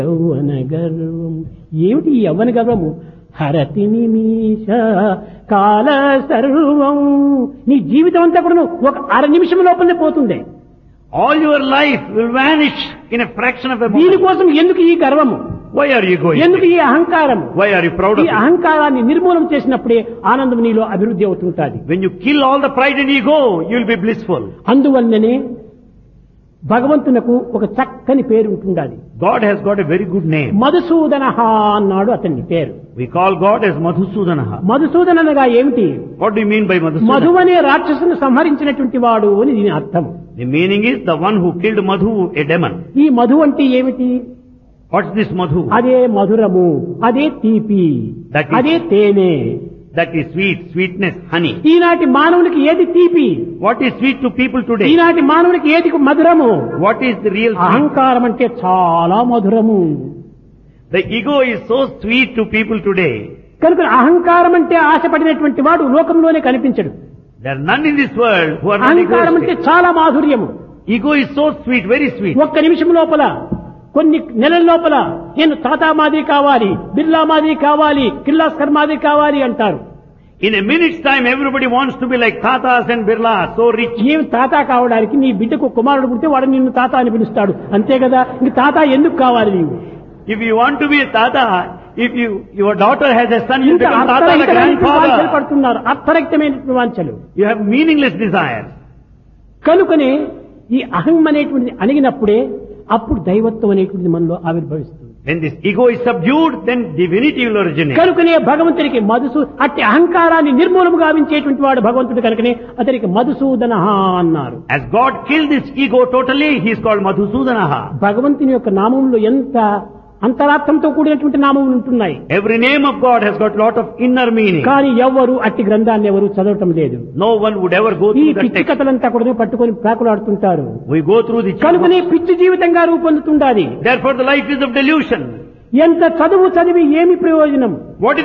యౌవన గర్వం ఏమిటి ఈ యవ్వన గర్వము హరతి నిమిష కాల సర్వం నీ జీవితం అంతా కూడా నువ్వు ఒక అర నిమిషం లోపలనే పోతుంది All your life will vanish in a fraction of a moment. దీనికోసం ఎందుకు ఈ గర్వము Why are you going? ఎందుకు ఈ అహంకారము Why are you proud ఈ of it? అహంకారాన్ని నిర్మూలన చేసినప్పుడే ఆనందం నీలో అభివృద్ధి అవుతుంటాది When you kill all the pride and ego, you will be blissful. అందువల్లనే భగవంతునకు ఒక చక్కని పేరు ఉంటుండాలి God has got a very good name. Madhusudana అన్నాడు అతని పేరు We call God as Madhusudanaha. Madhusudana అనగా ఏమిటి What do you mean by Madhu Madhusudana? అనే రాక్షసును సంహరించినటువంటి వాడు అని దీని అర్థం The meaning is the one who killed Madhu, a demon. ఈ మధు అంటే ఏమిటి What's this Madhu? అదే మధురము అదే తీపి That is- అదే తేనె That is sweet, sweetness, honey. ఈనాటి మానవునికి ఏది తీపి What is sweet to people today? ఈనాటి మానవునికి ఏది మధురము What is the real sweet? అహంకారం అంటే చాలా మధురము The ego is so sweet to people today. కనుక అహంకారం అంటే ఆశపడినటువంటి వాడు లోకంలోనే కనిపించడు There are none in this world who are not అహంకారం అంటే egoistic. చాలా మాధుర్యము Ego is so sweet, very sweet. ఒక్క నిమిషం లోపల కొన్ని నెలల లోపల నేను టాటా మాదిరి కావాలి బిర్లా మాదిరి కావాలి కిర్లాస్కర్ మాదిరి కావాలి అంటారు In a minute's time, everybody wants to be like Tatas and Birla, so rich. ఏం తాత కావడానికి నీ బిడ్డకు కుమారుడు పుడితే వాడు నిన్ను తాత అని పిలుస్తాడు అంతే కదా ఇంక తాత ఎందుకు కావాలి నీవు If you want to be a Tata, if you, your daughter has a son, you ఇంత become Tata, the అర్థరహితమైనటువంటి వాంఛలు grandfather. పడుతున్నారు అర్థరహితమైనటువంటి వాంఛలు You have meaningless desires. కనుకనే ఈ అహం అనేటువంటిది అణిగినప్పుడే అప్పుడు దైవత్వం అనేటువంటిది మనలో ఆవిర్భవిస్తుంది When this ego is subdued, then divinity will originate. కనుకనే భగవంతునికి మధుసూ అట్టి అహంకారాన్ని నిర్మూలము గావించేటువంటి వాడు భగవంతుడు కనుకనే అతనికి మధుసూదన అన్నారు As God killed this ego totally, he is called Madhusudanaha. భగవంతుని యొక్క నామంలో ఎంత అంతరార్థంతో కూడినటువంటి నామములు ఉంటున్నాయి Every name of God has got lot of inner meaning. కానీ ఎవ్వరు అట్టి గ్రంథాన్ని ఎవరు చదవటం లేదు No one would ever go ఈ through that పిచ్చి text. కథలంతా కూడా పట్టుకొని ప్రాకులాడుతుంటారు We go through the కనుకనే పిచ్చి జీవితంగా రూపొందుతుండాలి Therefore the life is of delusion. ఎంత చదువు చదివి ఏమి ప్రయోజనం What is